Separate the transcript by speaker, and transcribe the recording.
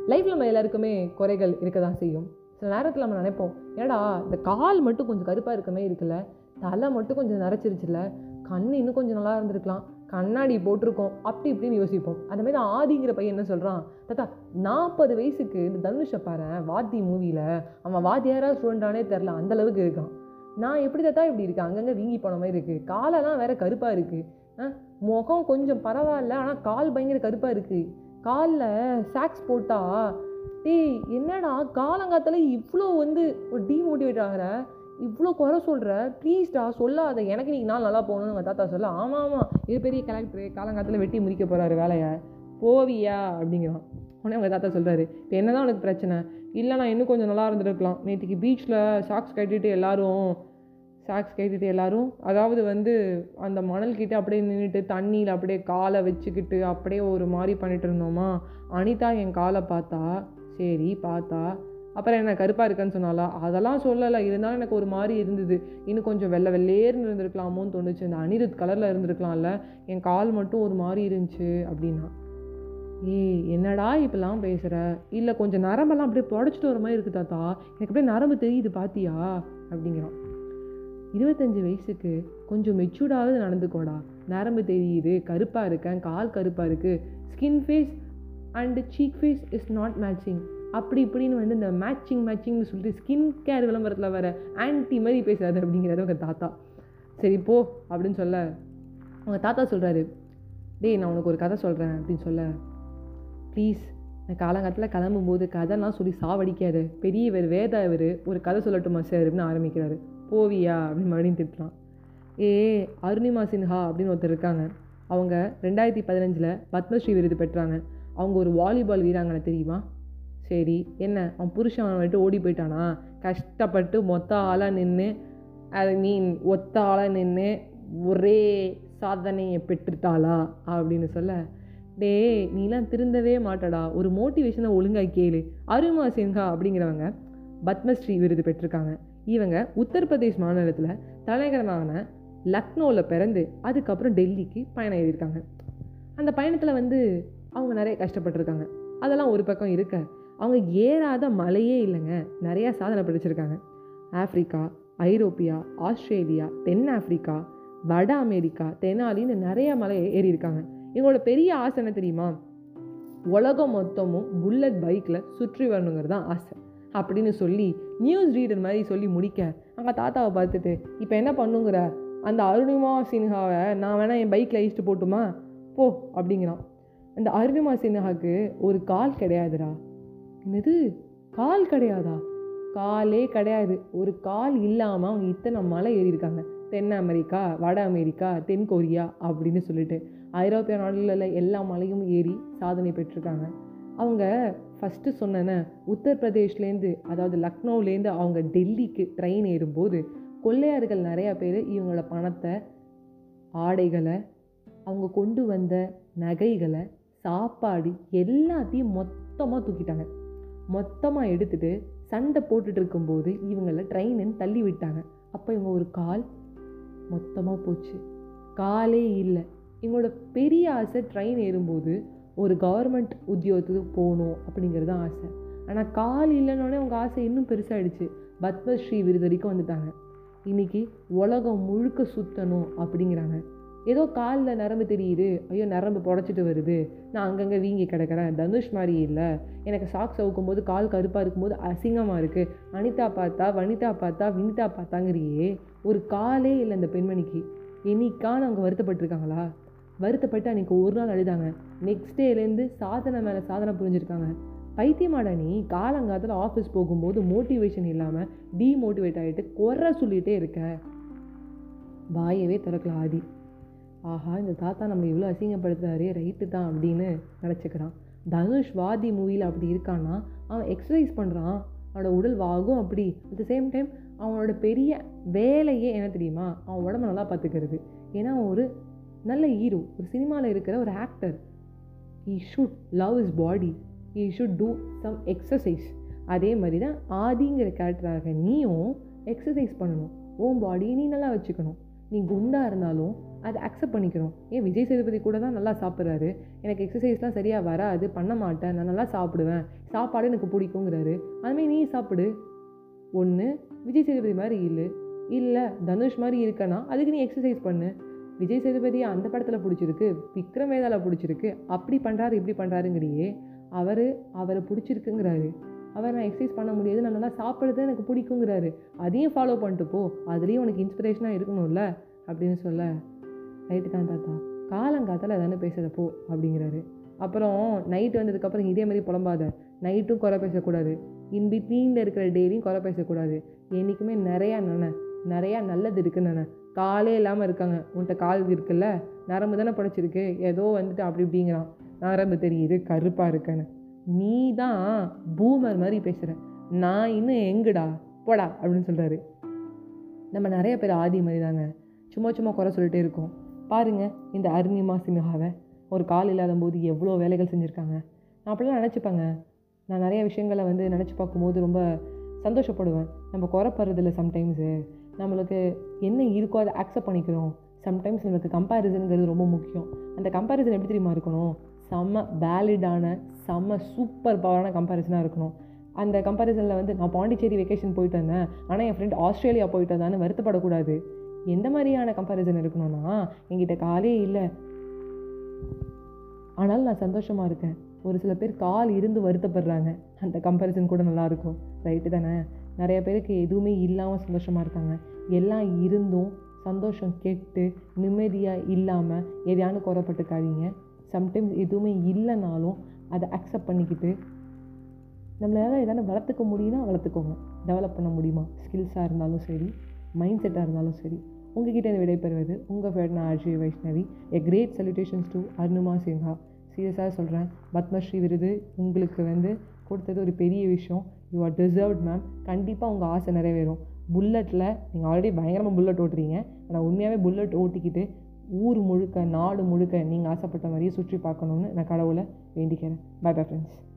Speaker 1: லைஃப்பில் நம்ம எல்லாருக்குமே குறைகள் இருக்க தான் செய்யும் சில நேரத்தில் நம்ம நினைப்போம் ஏடா இந்த கால் மட்டும் கொஞ்சம் கருப்பாக இருக்கமே இருக்குல்ல தலை மட்டும் கொஞ்சம் நரைச்சிருச்சுல கண் இன்னும் கொஞ்சம் நல்லா இருந்திருக்கலாம் கண்ணாடி போட்டிருக்கோம் அப்படி இப்படின்னு யோசிப்போம் அந்த மாதிரி ஆதிங்கிற பையன் என்ன சொல்கிறான் தாத்தா நாற்பது வயசுக்கு இந்த தனுஷை பாரு வாத்தி மூவியில் அவன் வாத்தியாரா ஸ்டூடெண்டானே தெரில அந்த அளவுக்கு இருக்கான் நான் எப்படி தாத்தா இப்படி இருக்கேன் அங்கங்கே வீங்கி போன மாதிரி இருக்குது காலெல்லாம் வேற கருப்பாக இருக்குது முகம் கொஞ்சம் பரவாயில்ல ஆனால் கால் பயங்கர கருப்பாக இருக்குது காலில் சாக்ஸ் போட்டால் டேய் என்னடா காலங்காத்தால இவ்வளோ வந்து ஒரு டீமோட்டிவேட் ஆகிற இவ்வளோ குறை சொல்கிற ப்ளீஸ்டா சொல்லாத எனக்கு நீ நாள் நல்லா போகணும்னு உங்கள் தாத்தா சொல்ல ஆமாம் ஆமாம் இது பெரிய கலெக்டர் காலங்காலத்தில் வெட்டி முடிக்க போகிறாரு வேலையை போவியா அப்படிங்கிறான் உடனே உங்கள் தாத்தா சொல்கிறாரு இப்போ என்ன தான் உனக்கு பிரச்சனை இல்லை நான் இன்னும் கொஞ்சம் நல்லா இருந்திருக்கலாம் நேற்றுக்கு பீச்சில் சாக்ஸ் கட்டிட்டு எல்லாரும் சாக்ஸ் கட்டிட்டு எல்லாரும் அதாவது வந்து அந்த மணல் கிட்ட அப்படியே நின்றுட்டு தண்ணியில் அப்படியே காலை வச்சுக்கிட்டு அப்படியே ஒரு மாதிரி பண்ணிட்டு இருந்தோமா அனிதா என் காலை பார்த்தா சரி பார்த்தா அப்புறம் என்ன கருப்பாக இருக்கேன்னு சொன்னாலா அதெல்லாம் சொல்லலை இருந்தாலும் எனக்கு ஒரு மாதிரி இருந்தது இன்னும் கொஞ்சம் வெள்ளை வெள்ளேர்னு இருந்திருக்கலாமோன்னு தோணுச்சு இந்த அனிருத் கலரில் இருந்திருக்கலாம்ல என் கால் மட்டும் ஒரு மாதிரி இருந்துச்சு அப்படின்னா ஏய் என்னடா இப்பெல்லாம் பேசுகிற இல்லை கொஞ்சம் நரம்பெல்லாம் அப்படியே புடச்சிட்டு வர மாதிரி இருக்குது தாத்தா எனக்கு அப்படியே நரம்பு தெரியுது பாத்தியா அப்படிங்கிறான் இருபத்தஞ்சி வயசுக்கு கொஞ்சம் மெச்சூர்டாவது நடந்துக்கோடா நரம்பு தெரியுது கருப்பாக இருக்கேன் கால் கருப்பாக இருக்குது skin face and cheek face is not matching அப்படி இப்படின்னு வந்து இந்த மேட்சிங் மேட்சிங்னு சொல்லிட்டு ஸ்கின் கேர் விளம்பரத்தில் வர ஆன்டி மாதிரி பேசாது அப்படிங்கிறது உங்கள் தாத்தா சரி போ அப்படின்னு சொல்ல அவங்க தாத்தா சொல்கிறாரு டேய் நான் உனக்கு ஒரு கதை சொல்கிறேன் அப்படின்னு சொல்ல ப்ளீஸ் நான் காலங்காலத்தில் கிளம்பும்போது கதைலாம் சொல்லி சாவடிக்காது பெரியவர் வேதா இவர் ஒரு கதை சொல்லட்டுமா சார் அப்படின்னு ஆரம்பிக்கிறாரு போவியா அப்படின்னு மறுபடியும் திட்டுறான் ஏ அருணிமா சின்ஹா அப்படின்னு ஒருத்தர் இருக்காங்க அவங்க ரெண்டாயிரத்தி பதினஞ்சில் பத்மஸ்ரீ விருது பெற்றாங்க அவங்க ஒரு வாலிபால் வீராங்கனை தெரியுமா சரி என்ன அவன் புருஷன் அவனை விட்டு ஓடி போயிட்டானா கஷ்டப்பட்டு மொத்த ஆளாக நின்று ஐ மீன் ஒத்த ஆளாக நின்று ஒரே சாதனையை பெற்றுட்டாளா அப்படின்னு சொல்ல டே நீலாம் திருந்தவே மாட்டடா ஒரு மோட்டிவேஷனை ஒழுங்காக கேளு அருமா சின்ஹா அப்படிங்கிறவங்க பத்மஸ்ரீ விருது பெற்றிருக்காங்க இவங்க உத்தரப்பிரதேஷ் மாநிலத்தில் தலைநகரமான லக்னோவில் பிறந்து அதுக்கப்புறம் டெல்லிக்கு பயணம் எழுதியிருக்காங்க அந்த பயணத்தில் வந்து அவங்க நிறைய கஷ்டப்பட்டிருக்காங்க அதெல்லாம் ஒரு பக்கம் இருக்க அவங்க ஏறாத மலையே இல்லைங்க நிறையா சாதனை படிச்சிருக்காங்க ஆப்ரிக்கா ஐரோப்பியா ஆஸ்திரேலியா தென் ஆப்பிரிக்கா வட அமெரிக்கா தெனாலின்னு நிறைய மலை ஏறி இருக்காங்க எங்களோட பெரிய ஆசை என்ன தெரியுமா உலகம் மொத்தமும் புல்லட் பைக்கில் சுற்றி வரணுங்கிறது தான் ஆசை அப்படின்னு சொல்லி நியூஸ் ரீடர் மாதிரி சொல்லி முடிக்க அங்கே தாத்தாவை பார்த்துட்டு இப்போ என்ன பண்ணுங்கிற அந்த அருணிமா சின்ஹாவை நான் வேணால் என் பைக்கில் அழிச்சிட்டு போட்டுமா போ அப்படிங்கிறான் அந்த அருணிமா சின்ஹாவுக்கு ஒரு கால் கிடையாதுடா என்னது கால் கிடையாதா காலே கிடையாது ஒரு கால் இல்லாமல் அவங்க இத்தனை மலை ஏறியிருக்காங்க தென் அமெரிக்கா வட அமெரிக்கா தென் கொரியா அப்படின்னு சொல்லிட்டு ஐரோப்பிய நாடுகளில் எல்லா மலையும் ஏறி சாதனை பெற்றிருக்காங்க அவங்க ஃபஸ்ட்டு சொன்னேன்னு உத்தரப்பிரதேஷ்லேருந்து அதாவது லக்னோலேருந்து அவங்க டெல்லிக்கு ட்ரெயின் ஏறும்போது கொள்ளையார்கள் நிறையா பேர் இவங்களோட பணத்தை ஆடைகளை அவங்க கொண்டு வந்த நகைகளை சாப்பாடு எல்லாத்தையும் மொத்தமாக தூக்கிட்டாங்க மொத்தமாக எடுத்துகிட்டு சண்டை போட்டுட்டு இருக்கும்போது இவங்கள ட்ரெயின்னு தள்ளி விட்டாங்க அப்போ இவங்க ஒரு கால் மொத்தமாக போச்சு காலே இல்லை இவங்களோட பெரிய ஆசை ட்ரெயின் ஏறும்போது ஒரு கவர்மெண்ட் உத்தியோகத்துக்கு போகணும் அப்படிங்கிறது தான் ஆசை ஆனால் கால் இல்லைன்னொடனே அவங்க ஆசை இன்னும் பெருசாகிடுச்சு பத்மஸ்ரீ விருது வரைக்கும் வந்துட்டாங்க இன்றைக்கி உலகம் முழுக்க சுற்றணும் அப்படிங்கிறாங்க ஏதோ காலில் நரம்பு தெரியுது ஐயோ நரம்பு புடச்சிட்டு வருது நான் அங்கங்கே வீங்கி கிடக்கிறேன் தனுஷ் மாதிரி இல்லை எனக்கு சாக்ஸ் அவுக்கும் போது கால் கருப்பாக இருக்கும்போது அசிங்கமாக இருக்குது அனிதா பார்த்தா வனிதா பார்த்தா வினிதா பார்த்தாங்கிறியே ஒரு காலே இல்லை இந்த பெண்மணிக்கு என்னைக்கான அவங்க வருத்தப்பட்டிருக்காங்களா வருத்தப்பட்டு அன்றைக்கி ஒரு நாள் அழுதாங்க நெக்ஸ்ட் டேலேருந்து சாதனை மேலே சாதனை புரிஞ்சிருக்காங்க பைத்தியமாடா நீ காலங்காலத்தில் ஆஃபீஸ் போகும்போது மோட்டிவேஷன் இல்லாமல் டீமோட்டிவேட் ஆகிட்டு குறை சொல்லிகிட்டே இருக்க வாயவே திறக்கல ஆதி ஆஹா இந்த தாத்தா நம்ம இவ்வளோ அசிங்கப்படுத்துறாரே ரைட்டு தான் அப்படின்னு நினச்சிக்கிறான் தனுஷ் வாதி மூவியில் அப்படி இருக்கான்னா அவன் எக்ஸசைஸ் பண்ணுறான் அவனோட உடல் வாகும் அப்படி அட் த சேம் டைம் அவனோட பெரிய வேலையே என்ன தெரியுமா அவன் உடம்ப நல்லா பார்த்துக்கிறது ஏன்னா அவன் ஒரு நல்ல ஹீரோ ஒரு சினிமாவில் இருக்கிற ஒரு actor he should love his body he should do some exercise அதே மாதிரி தான் ஆதிங்கிற கேரக்டராக நீயும் எக்ஸசைஸ் பண்ணணும் உன் பாடியை நீ நல்லா வச்சுக்கணும் நீ குண்டாக இருந்தாலும் அதை அக்செப்ட் பண்ணிக்கணும் ஏன் விஜய் சேதுபதி கூட தான் நல்லா சாப்பிட்றாரு எனக்கு எக்ஸசைஸ்லாம் சரியாக வராது பண்ண மாட்டேன் நான் நல்லா சாப்பிடுவேன் சாப்பாடு எனக்கு பிடிக்குங்கிறாரு அதுமாதிரி நீ சாப்பிடு ஒன்று விஜய் சேதுபதி மாதிரி இல்லை இல்லை தனுஷ் மாதிரி இருக்கனா அதுக்கு நீ எக்ஸசைஸ் பண்ணு விஜய் சேதுபதி அந்த படத்தில் பிடிச்சிருக்கு விக்ரம் வேதால பிடிச்சிருக்கு அப்படி பண்ணுறாரு இப்படி பண்ணுறாருங்கிறியே அவர் அவரை பிடிச்சிருக்குங்கிறாரு அவர் நான் எக்ஸசைஸ் பண்ண முடியாது நான் நல்லா சாப்பிட்றது எனக்கு பிடிக்குங்கிறாரு அதையும் ஃபாலோ பண்ணிட்டு போ அதுலேயும் உனக்கு இன்ஸ்பிரேஷனாக இருக்கணும்ல அப்படின்னு சொல்ல ரைட்டு தான் தாத்தா காலங்காத்தால் தானே பேசுகிற போ அப்படிங்கிறாரு அப்புறம் நைட்டு வந்ததுக்கப்புறம் இதே மாதிரி புலம்பாத நைட்டும் குறை பேசக்கூடாது இன் பிட்வீனில் இருக்கிற டெய்லியும் குறை பேசக்கூடாது என்றைக்குமே நிறையா நினை நிறையா நல்லது இருக்குன்னு நினை காலே இல்லாமல் இருக்காங்க உன்கிட்ட கால் இருக்குல்ல நரம்பு தானே படைச்சிருக்கு ஏதோ வந்துட்டு அப்படி இப்படிங்கிறான் நரம்பு தெரியுது கருப்பாக இருக்கேன்னு நீ தான் பூமர் மாதிரி பேசுகிற நான் இன்னும் எங்குடா போடா அப்படின்னு சொல்கிறாரு நம்ம நிறைய பேர் ஆதி மாதிரி தாங்க சும்மா சும்மா குறை சொல்லிட்டே இருக்கோம் பாருங்கள் இந்த அருணிமா சின்ஹாவை ஒரு கால் இல்லாத போது எவ்வளோ வேலைகள் செஞ்சுருக்காங்க நான் அப்படிலாம் நினச்சிப்பேங்க நான் நிறைய விஷயங்களை வந்து நினச்சி பார்க்கும்போது ரொம்ப சந்தோஷப்படுவேன் நம்ம குறைப்படுறதில்ல சம்டைம்ஸு நம்மளுக்கு என்ன இருக்கோ அதை அக்செப்ட் பண்ணிக்கிறோம் சம்டைம்ஸ் நமக்கு கம்பேரிசனுங்கிறது ரொம்ப முக்கியம் அந்த கம்பேரிசன் எப்படி தெரியுமா இருக்கணும் செம்ம வேலிடான செம்ம சூப்பர் பவரான கம்பேரிசனாக இருக்கணும் அந்த கம்பேரிசனில் வந்து நான் பாண்டிச்சேரி வெக்கேஷன் போயிட்டு வந்தேன் ஆனால் என் ஃப்ரெண்ட் ஆஸ்திரேலியா போயிட்டு வந்தான்னு வருத்தப்படக்கூடாது எந்த மாதிரியான கம்பேரிசன் இருக்கணும்னா என்கிட்ட காலே இல்லை ஆனால் நான் சந்தோஷமாக இருக்கேன் ஒரு சில பேர் கால் இருந்து வருத்தப்படுறாங்க அந்த கம்பேரிசன் கூட நல்லாயிருக்கும் ரைட்டு தானே நிறைய பேருக்கு எதுவுமே இல்லாமல் சந்தோஷமாக இருக்காங்க எல்லாம் இருந்தும் சந்தோஷம் கெட்டு நிம்மதியாக இல்லாமல் எதையானு குறைப்பட்டுக்காதீங்க சம்டைம்ஸ் எதுவுமே இல்லைனாலும் அதை அக்செப்ட் பண்ணிக்கிட்டு நம்மளால எதான வளர்த்துக்க முடியும்னா வளர்த்துக்கோங்க டெவலப் பண்ண முடியுமா ஸ்கில்ஸாக இருந்தாலும் சரி மைண்ட் செட்டாக இருந்தாலும் சரி உங்ககிட்ட இந்த விடைபெறுவது உங்கள் ஃபேட் நான் Ajay Vaishnavi a great salutations to Arunima Sinha சீரியஸாக சொல்கிறேன் பத்மஸ்ரீ விருது உங்களுக்கு வந்து கொடுத்தது ஒரு பெரிய விஷயம் யூ ஆர் டிசர்வ்ட் மேம் கண்டிப்பாக உங்கள் ஆசை நிறைவேறும் புல்லட்டில் நீங்கள் ஆல்ரெடி பயங்கரமாக புல்லட் ஓட்டுறீங்க ஆனால் உண்மையாகவே புல்லட் ஓட்டிக்கிட்டு ஊர் முழுக்க நாடு முழுக்க நீங்கள் ஆசைப்பட்ட மாதிரியே சுற்றி பார்க்கணுன்னு நான் கடவுளை வேண்டிக்கிறேன் பை பை ஃப்ரெண்ட்ஸ்